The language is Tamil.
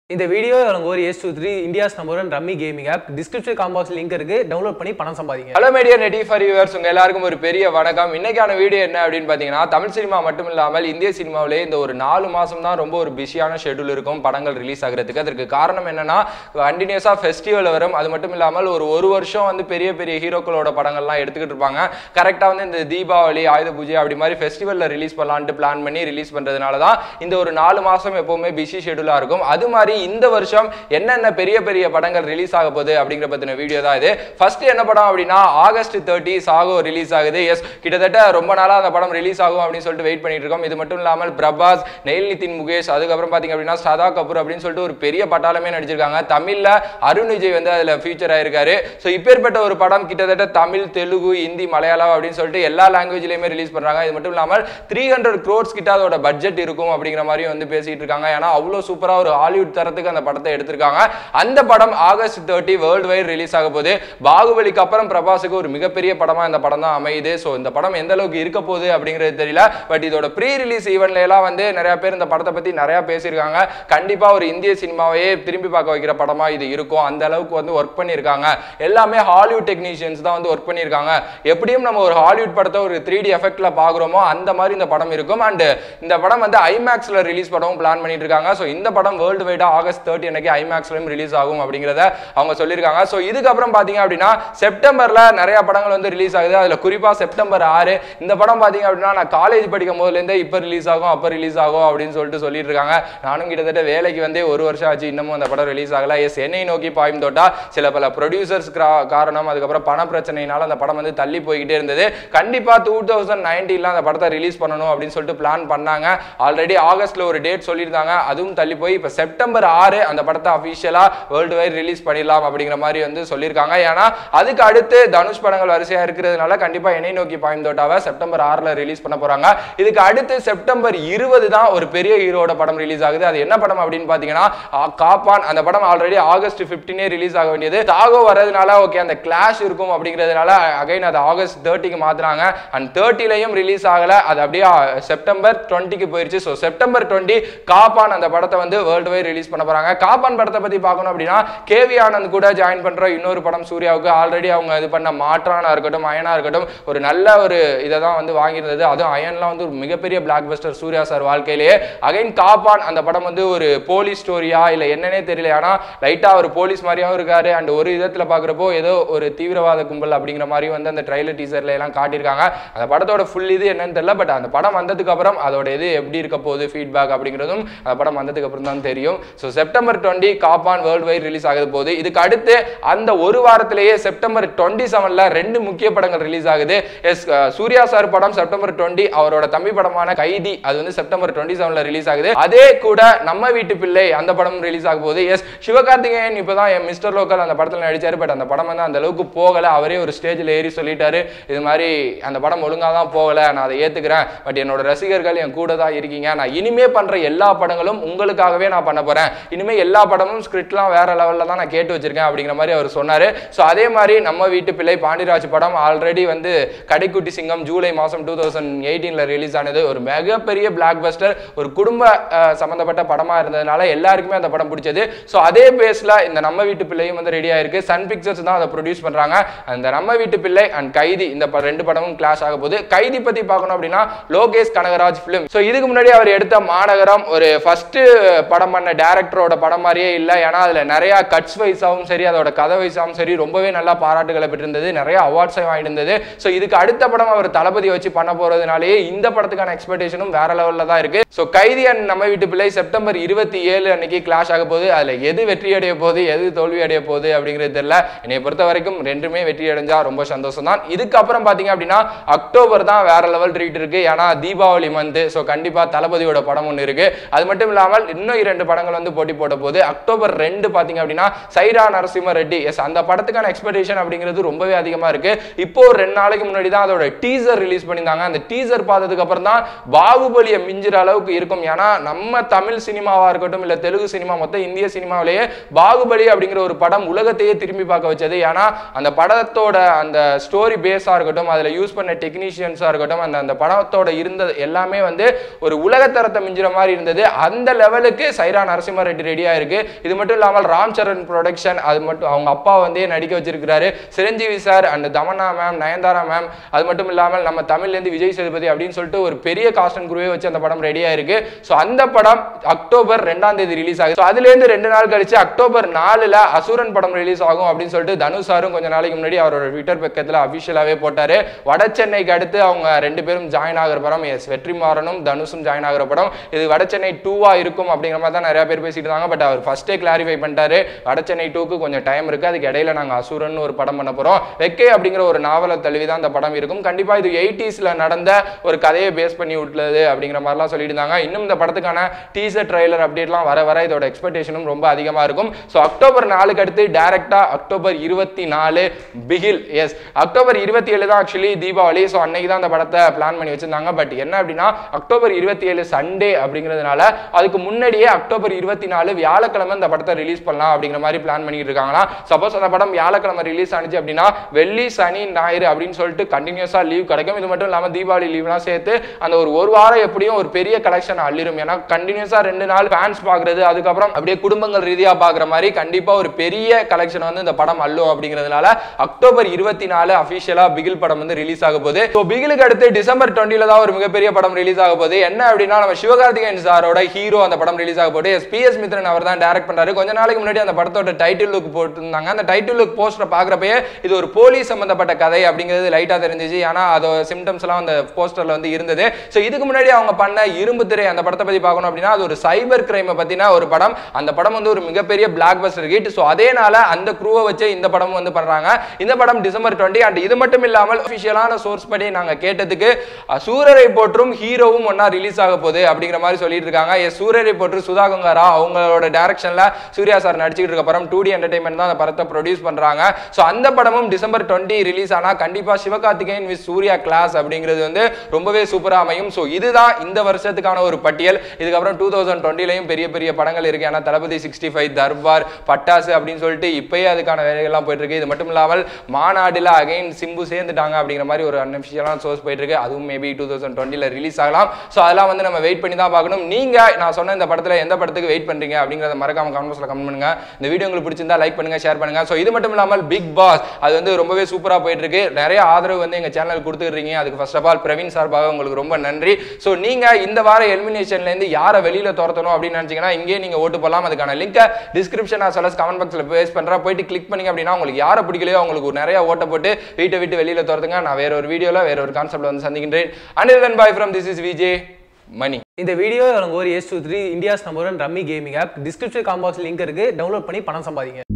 இந்த வீடியோ எனக்கு ஒரு S two three India's number one rummy gaming app description காம்பாக்ஸ் லிங்க் இருக்கு டவுன்லோட் பண்ணி பணம் சம்பாதிங்க ஹலோ மீடியா நெட்டி ஃபார் வியூவர்ஸ் உங்க எல்லாருக்கும் ஒரு பெரிய வணக்கம் இன்னைக்கான வீடியோ என்ன அப்படின்னு பார்த்தீங்கன்னா தமிழ் சினிமா மட்டும் இல்லாமல் இந்திய சினிமாவிலே இந்த ஒரு நாலு மாசம் தான் ரொம்ப ஒரு பிஸியான ஷெட்யூல் இருக்கும் படங்கள் ரிலீஸ் ஆகிறதுக்கு அதற்கு காரணம் என்னன்னா கண்டினியூஸாக ஃபெஸ்டிவல் வரும் அது மட்டும் இல்லாமல் ஒரு ஒரு வருஷம் வந்து பெரிய பெரிய ஹீரோக்களோட படங்கள்லாம் எடுத்துக்கிட்டு இருப்பாங்க கரெக்டாக வந்து இந்த தீபாவளி ஆயுத பூஜை அப்படி மாதிரி ஃபெஸ்டிவலில் ரிலீஸ் பண்ணலான்ட்டு பிளான் பண்ணி ரிலீஸ் பண்ணுறதுனால தான் இந்த ஒரு நாலு மாதம் எப்போவுமே பிஸி ஷெட்யூலாக இருக்கும் அது மாதிரி இந்த வருஷம் என்னென்ன பெரிய பெரிய படங்கள் ரிலீஸ் ஆக போகுது அப்படிங்கிற பற்றின வீடியோ தான் இது ஃபர்ஸ்ட் என்ன படம் அப்படின்னா ஆகஸ்ட் தேர்ட்டி சாகோ ரிலீஸ் ஆகுது எஸ் கிட்டத்தட்ட ரொம்ப நாளாக அந்த படம் ரிலீஸ் ஆகும் அப்படின்னு சொல்லிட்டு வெயிட் பண்ணிட்டு இருக்கோம் இது மட்டும் இல்லாமல் பிரபாஸ் நெயில் நிதின் முகேஷ் அதுக்கப்புறம் பார்த்தீங்க அப்படின்னா சதா கபூர் அப்படின்னு சொல்லிட்டு ஒரு பெரிய பட்டாளமே நடிச்சிருக்காங்க தமிழில் அருண் விஜய் வந்து அதில் ஃபீச்சர் ஆயிருக்காரு ஸோ இப்பேற்பட்ட ஒரு படம் கிட்டத்தட்ட தமிழ் தெலுங்கு ஹிந்தி மலையாளம் அப்படின்னு சொல்லிட்டு எல்லா லாங்குவேஜ்லையுமே ரிலீஸ் பண்ணுறாங்க இது மட்டும் இல்லாமல் த்ரீ ஹண்ட்ரட் க்ரோட்ஸ் கிட்ட அதோட பட்ஜெட் இருக்கும் அப்படிங்கிற மாதிரியும் வந்து பேசிட்டு இருக்காங்க ஏன்னா அவ்வளோ சூப்பராக ஒரு ஹாலிவுட் தரத்துக்கு அந்த படத்தை எடுத்திருக்காங்க அந்த படம் August thirty worldwide release ஆக போகுது பாகுபலிக்கு அப்புறம் பிரபாஸுக்கு ஒரு மிகப்பெரிய படமா இந்த படம் தான் அமையுது ஸோ இந்த படம் எந்த அளவுக்கு இருக்க போகுது அப்படிங்கிறது தெரியல பட் இதோட ப்ரீ ரிலீஸ் ஈவெண்ட்ல எல்லாம் வந்து நிறைய பேர் இந்த படத்தை பத்தி நிறைய பேசியிருக்காங்க கண்டிப்பா ஒரு இந்திய சினிமாவையே திரும்பி பார்க்க வைக்கிற படமா இது இருக்கும் அந்த அளவுக்கு வந்து ஒர்க் பண்ணியிருக்காங்க எல்லாமே ஹாலிவுட் டெக்னீஷியன்ஸ் தான் வந்து ஒர்க் பண்ணியிருக்காங்க எப்படியும் நம்ம ஒரு ஹாலிவுட் படத்தை ஒரு த்ரீ டி எஃபெக்ட்ல பாக்குறோமோ அந்த மாதிரி இந்த படம் இருக்கும் அண்ட் இந்த படம் வந்து ஐமேக்ஸ்ல ரிலீஸ் பண்ணவும் பிளான் பண்ணிட்டு இருக்காங்க ஸோ இந்த படம் வேர்ல்டு வைடா ஆகஸ்ட் தேர்ட்டி அன்னைக்கு ஐமேக்ஸ்லயும் ரிலீஸ் ஆகும் அப்படிங்கிறத அவங்க சொல்லியிருக்காங்க ஸோ இதுக்கப்புறம் பார்த்தீங்க அப்படின்னா செப்டம்பர்ல நிறைய படங்கள் வந்து ரிலீஸ் ஆகுது அதுல குறிப்பா செப்டம்பர் ஆறு இந்த படம் பார்த்தீங்க அப்படின்னா நான் காலேஜ் படிக்கும் போதுலேருந்தே இப்போ ரிலீஸ் ஆகும் அப்போ ரிலீஸ் ஆகும் அப்படின்னு சொல்லிட்டு சொல்லிட்டு இருக்காங்க நானும் கிட்டத்தட்ட வேலைக்கு வந்து ஒரு வருஷம் ஆச்சு இன்னமும் அந்த படம் ரிலீஸ் ஆகல எஸ் என்னை நோக்கி பாயும் தோட்டா சில பல ப்ரொடியூசர்ஸ் காரணம் அதுக்கப்புறம் பண பிரச்சனையினால அந்த படம் வந்து தள்ளி போய்கிட்டே இருந்தது கண்டிப்பா டூ தௌசண்ட் நைன்டீன்ல அந்த படத்தை ரிலீஸ் பண்ணணும் அப்படின்னு சொல்லிட்டு பிளான் பண்ணாங்க ஆல்ரெடி ஆகஸ்ட்ல ஒரு டேட் சொல்லியிருந்தாங்க அதுவும் தள்ளி போய் இப்போ செப்டம்பர் ஆறு அந்த படத்தை அஃபிஷியலா வேர்ல்டு வைட் ரிலீஸ் பண்ணிடலாம் அப்படிங்கிற மாதிரி வந்து சொல்லியிருக்காங்க ஏன்னா அதுக்கு அடுத்து தனுஷ் படங்கள் வரிசையா இருக்கிறதுனால கண்டிப்பா என்னை நோக்கி பாயும் தோட்டாவை செப்டம்பர் ஆறுல ரிலீஸ் பண்ண போறாங்க இதுக்கு அடுத்து செப்டம்பர் இருபது தான் ஒரு பெரிய ஹீரோட படம் ரிலீஸ் ஆகுது அது என்ன படம் அப்படின்னு பாத்தீங்கன்னா ஆ, காப்பான் அந்த படம் ஆல்ரெடி ஆகஸ்ட் பிப்டீனே ரிலீஸ் ஆக வேண்டியது தாகோ வர்றதுனால ஓகே அந்த கிளாஷ் இருக்கும் அப்படிங்கிறதுனால அகைன் அது ஆகஸ்ட் தேர்ட்டிக்கு மாத்துறாங்க அண்ட் தேர்ட்டிலையும் ரிலீஸ் ஆகல அது அப்படியே ஆ, செப்டம்பர் டுவெண்ட்டிக்கு போயிருச்சு ஸோ செப்டம்பர் டுவெண்ட்டி காப்பான் அந்த படத்தை வந்து வேர்ல்டு வைட் ரிலீஸ் பண்ண போறாங்க காப்பான் படத்தை பத்தி பார்க்கணும் அப்படின்னா கேவி ஆனந்த் கூட ஜாயின் பண்ற இன்னொரு படம் சூர்யாவுக்கு ஆல்ரெடி அவங்க இது பண்ண மாற்றானா இருக்கட்டும் அயனா இருக்கட்டும் ஒரு நல்ல ஒரு இதை தான் வந்து வாங்கியிருந்தது அதுவும் அயன்லாம் வந்து ஒரு மிகப்பெரிய பிளாக் பஸ்டர் சூர்யா சார் வாழ்க்கையிலேயே அகைன் காப்பான் அந்த படம் வந்து ஒரு போலீஸ் ஸ்டோரியா இல்லை என்னன்னே தெரியல ஆனா லைட்டா ஒரு போலீஸ் மாதிரியாவும் இருக்காரு அண்ட் ஒரு விதத்துல பார்க்குறப்போ ஏதோ ஒரு தீவிரவாத கும்பல் அப்படிங்கிற மாதிரி வந்து அந்த ட்ரைலர் டீசர்ல எல்லாம் காட்டியிருக்காங்க அந்த படத்தோட ஃபுல் இது என்னன்னு தெரியல பட் அந்த படம் வந்ததுக்கு அப்புறம் அதோட இது எப்படி இருக்க போகுது ஃபீட்பேக் அப்படிங்கிறதும் அந்த படம் வந்ததுக்கு அப்புறம் தான் தெரியும் so September twenty Kaappaan worldwide release ஆகுது போகுது இதுக்கு அடுத்து அந்த ஒரு வாரத்திலேயே செப்டம்பர் டுவெண்ட்டி செவன்ல ரெண்டு முக்கிய படங்கள் ரிலீஸ் ஆகுது எஸ் சூர்யா சார் படம் செப்டம்பர் டுவெண்ட்டி அவரோட தம்பி படமான கைதி அது வந்து செப்டம்பர் டுவெண்ட்டி செவன்ல ரிலீஸ் ஆகுது அதே கூட நம்ம வீட்டு பிள்ளை அந்த படம் ரிலீஸ் ஆக போகுது எஸ் சிவகார்த்திகேயன் இப்பதான் என் மிஸ்டர் லோக்கல் அந்த படத்துல நடிச்சாரு பட் அந்த படம் வந்து அந்த அளவுக்கு போகல அவரே ஒரு ஸ்டேஜ்ல ஏறி சொல்லிட்டாரு இது மாதிரி அந்த படம் ஒழுங்கா தான் போகல நான் அதை ஏத்துக்கிறேன் பட் என்னோட ரசிகர்கள் என் கூட தான் இருக்கீங்க நான் இனிமே பண்ற எல்லா படங்களும் உங்களுக்காகவே நான் பண்ண போறேன் இனிமே எல்லா படமும் ஸ்கிரிப்ட்லாம் வேற லெவல்ல தான் நான் கேட்டு வச்சிருக்கேன் அப்படிங்கிற மாதிரி அவர் சொன்னாரு ஸோ அதே மாதிரி நம்ம வீட்டு பிள்ளை பாண்டிராஜ் படம் ஆல்ரெடி வந்து கடைக்குட்டி சிங்கம் ஜூலை மாதம் டூ தௌசண்ட் எயிட்டீனில் ரிலீஸ் ஆனது ஒரு மிகப்பெரிய பிளாக் பஸ்டர் ஒரு குடும்ப அஹ், சம்பந்தப்பட்ட படமாக இருந்ததுனால எல்லாருக்குமே அந்த படம் பிடிச்சது ஸோ அதே பேஸில் இந்த நம்ம வீட்டு பிள்ளையும் வந்து ரெடி ஆயிருக்கு சன் பிக்சர்ஸ் தான் அதை ப்ரொடியூஸ் பண்ணுறாங்க அந்த நம்ம வீட்டு பிள்ளை அண்ட் கைதி இந்த ப- ரெண்டு படமும் கிளாஷ் ஆக போகுது கைதி பற்றி பார்க்கணும் அப்படின்னா லோகேஷ் கனகராஜ் ஃபிலிம் ஸோ இதுக்கு முன்னாடி அவர் எடுத்த மாநகரம் ஒரு ஃபர்ஸ்ட் படம் பண்ண டேரக்டரோட படம் மாதிரியே இல்லை ஏன்னா அதில் நிறைய கட்ஸ் வைஸாகவும் சரி அதோட கதை வைஸாகவும் சரி ரொம்பவே நல்லா பாராட்டுகளை பெற்றிருந்தது நிறைய அவார்ட்ஸை வாங்கிட்டு இருந்தது ஸோ இதுக்கு அடுத்த படம் அவர் தளபதி வச்சு பண்ண போறதுனாலேயே இந்த படத்துக்கான எக்ஸ்பெக்டேஷனும் வேற லெவலில் தான் இருக்கு ஸோ கைதி அண்ட் நம்ம வீட்டு பிள்ளை செப்டம்பர் இருபத்தி ஏழு அன்னைக்கு கிளாஷ் ஆக போகுது அதில் எது வெற்றி அடைய போகுது எது தோல்வி அடைய போகுது அப்படிங்கிறது தெரியல என்னை பொறுத்த வரைக்கும் ரெண்டுமே வெற்றி அடைஞ்சா ரொம்ப சந்தோஷம் தான் இதுக்கப்புறம் பார்த்தீங்க அப்படின்னா அக்டோபர் தான் வேற லெவல் ட்ரீட் இருக்கு ஏன்னா தீபாவளி மந்த் ஸோ கண்டிப்பா தளபதியோட படம் ஒன்று இருக்கு அது மட்டும் இல்லாமல் இன்னும் இரண்டு படங்கள் வந்து போட்டி போட போகுது அக்டோபர் ரெண்டு பார்த்தீங்க அப்படின்னா சைரா நரசிம்ம ரெட்டி எஸ் அந்த படத்துக்கான எக்ஸ்பெக்டேஷன் அப்படிங்கிறது ரொம்பவே அதிகமா இருக்கு இப்போ ஒரு ரெண்டு நாளைக்கு முன்னாடி தான் அதோட டீசர் ரிலீஸ் பண்ணியிருந்தாங்க அந்த டீசர் பார்த்ததுக்கு அப்புறம் தான் பாகுபலியை மிஞ்சுற அளவுக்கு இருக்கும் ஏன்னா நம்ம தமிழ் சினிமாவா இருக்கட்டும் இல்ல தெலுங்கு சினிமா மொத்தம் இந்திய சினிமாவிலேயே பாகுபலி அப்படிங்கிற ஒரு படம் உலகத்தையே திரும்பி பார்க்க வச்சது ஏன்னா அந்த படத்தோட அந்த ஸ்டோரி பேஸா இருக்கட்டும் அதுல யூஸ் பண்ண டெக்னீஷியன்ஸா இருக்கட்டும் அந்த அந்த படத்தோட இருந்தது எல்லாமே வந்து ஒரு உலகத்தரத்தை மிஞ்சுற மாதிரி இருந்தது அந்த லெவலுக்கு சைரா நரசிம்ம செம்ம ரெடி ரெடியா இருக்கு இது மட்டும் இல்லாமல் ராம் சரண் ப்ரொடக்ஷன் அது மட்டும் அவங்க அப்பா வந்து நடிக்க வச்சிருக்கிறாரு Chiranjeevi sir and Tamannaah ma'am Nayanthara ma'am அது மட்டும் இல்லாமல் நம்ம தமிழ்லேருந்து விஜய் சேதுபதி அப்படின்னு சொல்லிட்டு ஒரு பெரிய காஸ்ட் அண்ட் குருவே வச்சு அந்த படம் ரெடியா இருக்கு ஸோ அந்த படம் அக்டோபர் ரெண்டாம் தேதி ரிலீஸ் ஆகுது ஸோ அதுலேருந்து ரெண்டு நாள் கழிச்சு அக்டோபர் நாலுல அசுரன் படம் ரிலீஸ் ஆகும் அப்படின்னு சொல்லிட்டு தனுஷ் சாரும் கொஞ்ச நாளைக்கு முன்னாடி அவரோட ட்விட்டர் பக்கத்தில் அபிஷியலாகவே போட்டாரு வட சென்னைக்கு அடுத்து அவங்க ரெண்டு பேரும் ஜாயின் ஆகிற படம் எஸ் வெற்றிமாறனும் தனுஷும் ஜாயின் ஆகிற படம் இது வட சென்னை டூவா இருக்கும் அப்படிங்கிற மாதிரி தான் நிறைய பேர் பேசிட்டு இருந்தாங்க பட் அவர் ஃபர்ஸ்டே கிளாரிஃபை பண்ணிட்டாரு வட சென்னை டூக்கு கொஞ்சம் டைம் இருக்கு அதுக்கு இடையில நாங்க அசுரன் ஒரு படம் பண்ண போறோம் வெக்கே அப்படிங்கிற ஒரு நாவலை தழுவி தான் அந்த படம் இருக்கும் கண்டிப்பா இது எயிட்டிஸ்ல நடந்த ஒரு கதையை பேஸ் பண்ணி விட்டுலது அப்படிங்கிற மாதிரிலாம் சொல்லிட்டு இருந்தாங்க இன்னும் இந்த படத்துக்கான டீசர் ட்ரைலர் அப்டேட்லாம் வர வர இதோட எக்ஸ்பெக்டேஷனும் ரொம்ப அதிகமா இருக்கும் ஸோ அக்டோபர் நாலுக்கு அடுத்து டைரக்டா அக்டோபர் இருபத்தி நாலு பிகில் எஸ் அக்டோபர் இருபத்தி ஏழு தான் ஆக்சுவலி தீபாவளி ஸோ அன்னைக்கு தான் அந்த படத்தை பிளான் பண்ணி வச்சிருந்தாங்க பட் என்ன அப்படின்னா அக்டோபர் இருபத்தி ஏழு சண்டே அப்படிங்கிறதுனால அதுக்கு முன்னாடியே அக்டோபர் இருபத்தி நாலு வியாழக்கிழமை இந்த படத்தை ரிலீஸ் பண்ணலாம் அப்படிங்கிற மாதிரி பிளான் பண்ணிட்டு இருக்காங்களா சப்போஸ் அந்த படம் வியாழக்கிழமை ரிலீஸ் ஆனிச்சு அப்படின்னா வெள்ளி சனி ஞாயிறு அப்படின்னு சொல்லிட்டு கண்டினியூஸா லீவ் கிடைக்கும் இது மட்டும் இல்லாமல் தீபாவளி லீவ்லாம் சேர்த்து அந்த ஒரு ஒரு வாரம் எப்படியும் ஒரு பெரிய கலெக்ஷன் அள்ளிரும் ஏன்னா கண்டினியூஸா ரெண்டு நாள் ஃபேன்ஸ் பார்க்கறது அதுக்கப்புறம் அப்படியே குடும்பங்கள் ரீதியா பார்க்குற மாதிரி கண்டிப்பா ஒரு பெரிய கலெக்ஷன் வந்து இந்த படம் அள்ளும் அப்படிங்கிறதுனால அக்டோபர் இருபத்தி நாலு அஃபிஷியலா பிகில் படம் வந்து ரிலீஸ் ஆக போகுது ஸோ பிகிலுக்கு அடுத்து டிசம்பர் டுவெண்ட்டில தான் ஒரு மிகப்பெரிய படம் ரிலீஸ் ஆக போகுது என்ன அப்படின்னா நம்ம சிவகார்த்திகேயன் சாரோட ஹீரோ அந்த படம் ரிலீஸ் ஆக போகுது பி எஸ் மித்ரன் அவர் தான் டைரக்ட் பண்றாரு கொஞ்ச நாளைக்கு முன்னாடி அந்த படத்தோட டைட்டில் லுக் போட்டிருந்தாங்க அந்த டைட்டில் லுக் போஸ்டர் பார்க்குறப்பயே இது ஒரு போலீஸ் சம்பந்தப்பட்ட கதை அப்படிங்கிறது லைட்டா தெரிஞ்சிச்சு ஏன்னா அதோட சிம்டம்ஸ் எல்லாம் அந்த போஸ்டர்ல வந்து இருந்தது ஸோ இதுக்கு முன்னாடி அவங்க பண்ண இரும்பு திரை அந்த படத்தை பத்தி பார்க்கணும் அப்படின்னா அது ஒரு சைபர் கிரைமை பத்தின ஒரு படம் அந்த படம் வந்து ஒரு மிகப்பெரிய பிளாக் பஸ்டர் ஹிட் ஸோ அதேனால அந்த குரூவை வச்சு இந்த படம் வந்து பண்றாங்க இந்த படம் டிசம்பர் டுவெண்ட்டி அண்ட் இது மட்டும் இல்லாமல் அஃபிஷியலான சோர்ஸ் படி நாங்க கேட்டதுக்கு அஹ், சூரரை போற்றும் ஹீரோவும் ஒன்னா ரிலீஸ் ஆக போகுது அப்படிங்கிற மாதிரி சொல்லிட்டு இருக்காங்க எஸ் சூரரை போற்று சுதா கங்காரா அவங்களோட டைரக்ஷன்ல சூர்யா சார் நடிச்சுக்கிட்டு இருக்க படம் டூ டி என்டர்டைன்மெண்ட் தான் அந்த படத்தை ப்ரொடியூஸ் பண்றாங்க ஸோ அந்த படமும் டிசம்பர் டுவெண்ட்டி ரிலீஸ் ஆனா கண்டிப்பா சிவகார்த்திகேயன் வித் சூர்யா கிளாஸ் அப்படிங்கிறது வந்து ரொம்பவே சூப்பரா அமையும் ஸோ இதுதான் இந்த வருஷத்துக்கான ஒரு பட்டியல் இதுக்கப்புறம் டூ தௌசண்ட் டுவெண்ட்டிலையும் பெரிய பெரிய படங்கள் இருக்கு ஏன்னா தளபதி சிக்ஸ்டி ஃபைவ் தர்பார் பட்டாசு அப்படின்னு சொல்லிட்டு இப்பயே அதுக்கான வேலைகள்லாம் போயிட்டு இருக்கு இது மட்டும் இல்லாமல் மாநாடுல அகைன் சிம்பு சேர்ந்துட்டாங்க அப்படிங்கிற மாதிரி ஒரு அன்அஃபிஷியலான சோர்ஸ் போயிட்டு இருக்கு அதுவும் மேபி டூ தௌசண்ட் டுவெண்ட்டில ரிலீஸ் ஆகலாம் ஸோ அதெல்லாம் வந்து நம்ம வெயிட் பண்ணி தான் பார்க்கணும் நீங்க நான் சொன்ன இந்த படத்துல எந்த படத்துக்கு வெயிட் பண்றீங்க அப்படிங்கிறத மறக்காம கமெண்ட்ஸ்ல கமெண்ட் பண்ணுங்க இந்த வீடியோ உங்களுக்கு பிடிச்சிருந்தா லைக் பண்ணுங்க ஷேர் பண்ணுங்க ஸோ இது மட்டும் இல்லாமல் பிக் பாஸ் அது வந்து ரொம்பவே சூப்பரா போயிட்டு இருக்கு நிறைய ஆதரவு வந்து எங்க சேனல் கொடுத்துருக்கீங்க அதுக்கு ஃபர்ஸ்ட் ஆஃப் ஆல் பிரவீன் சார்பாக உங்களுக்கு ரொம்ப நன்றி ஸோ நீங்க இந்த வார எலிமினேஷன்ல இருந்து யாரை வெளியில துரத்தணும் அப்படின்னு நினைச்சீங்கன்னா இங்கேயே நீங்க ஓட்டு போடலாம் அதுக்கான லிங்கை description as well as comment பாக்ஸ்ல பேஸ் பண்றேன் போயிட்டு கிளிக் பண்ணீங்க அப்படின்னா உங்களுக்கு யாரை பிடிக்கலையோ அவங்களுக்கு ஒரு நிறைய ஓட்ட போட்டு வீட்டை விட்டு வெளியில துரத்துங்க நான் வேற ஒரு வீடியோல வேற ஒரு கான்செப்ட்ல வந்து சந்திக்கின்றேன் until then bye from this is VJ Mani இந்த வீடியோ வழங்குவோர் S two three India's number one rummy gaming app description காம்பாக்ஸ் லிங்க் இருக்கு டவுன்லோட் பண்ணி பணம் சம்பாதிங்க